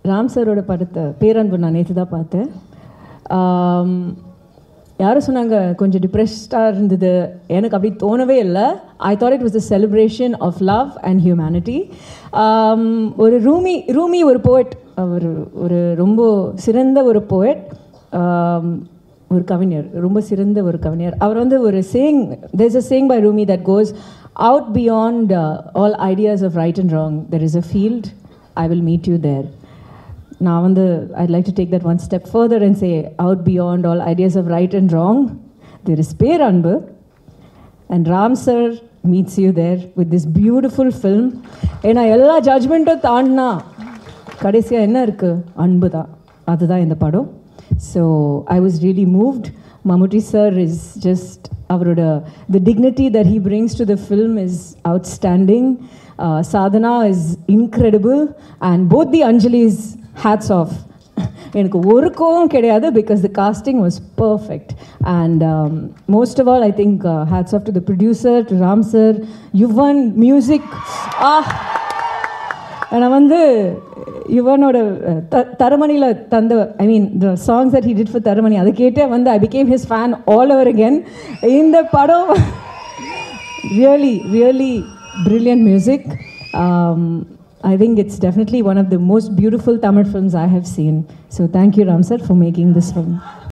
ராம் சாரோட படத்தை பேரன்பு நான் நேற்று தான் பார்த்தேன் ஆம், யாரும் சொன்னாங்க கொஞ்சம் டிப்ரெஸ்டாக இருந்தது எனக்கு அப்படி தோணவே இல்லை I thought it was a celebration of love and humanity ஒரு ரூமி ரூமி ஒரு போயட் அவர் ஒரு ரொம்ப சிறந்த ஒரு போயட் ஒரு கவிஞர் ரொம்ப சிறந்த ஒரு கவிஞர் அவர் வந்து ஒரு saying there's a saying by Rumi that goes out beyond all ideas of right and wrong there is a field I will meet you there நான் வந்து I'd like to take that one step further and say out beyond all ideas of right and wrong there is Peranbu and Ram sir meets you there with this beautiful film ஏன்னா எல்லா ஜட்ஜ்மெண்ட்டும் தாண்டினா கடைசியாக என்ன இருக்குது அன்பு தான் அதுதான் இந்த படம் so I was really moved Mammootty sir is just அவரோட the dignity that he brings to the film is outstanding Sadhana is incredible and both the Anjalis hats off எனக்கு ஒரு கோவம் கிடையாது because the casting was perfect and most of all I think hats off to the producer to Ram sir Yuvan music ஆ நான் வந்து யுவனோட the தரமணியில் தந்த I mean the songs that he did for Taramani அதை கேட்டே வந்து I became his fan all over again இந்த படம் really really brilliant music. Um, I think it's definitely one of the most beautiful Tamil films I have seen. So thank you, Ram sir, for making this film.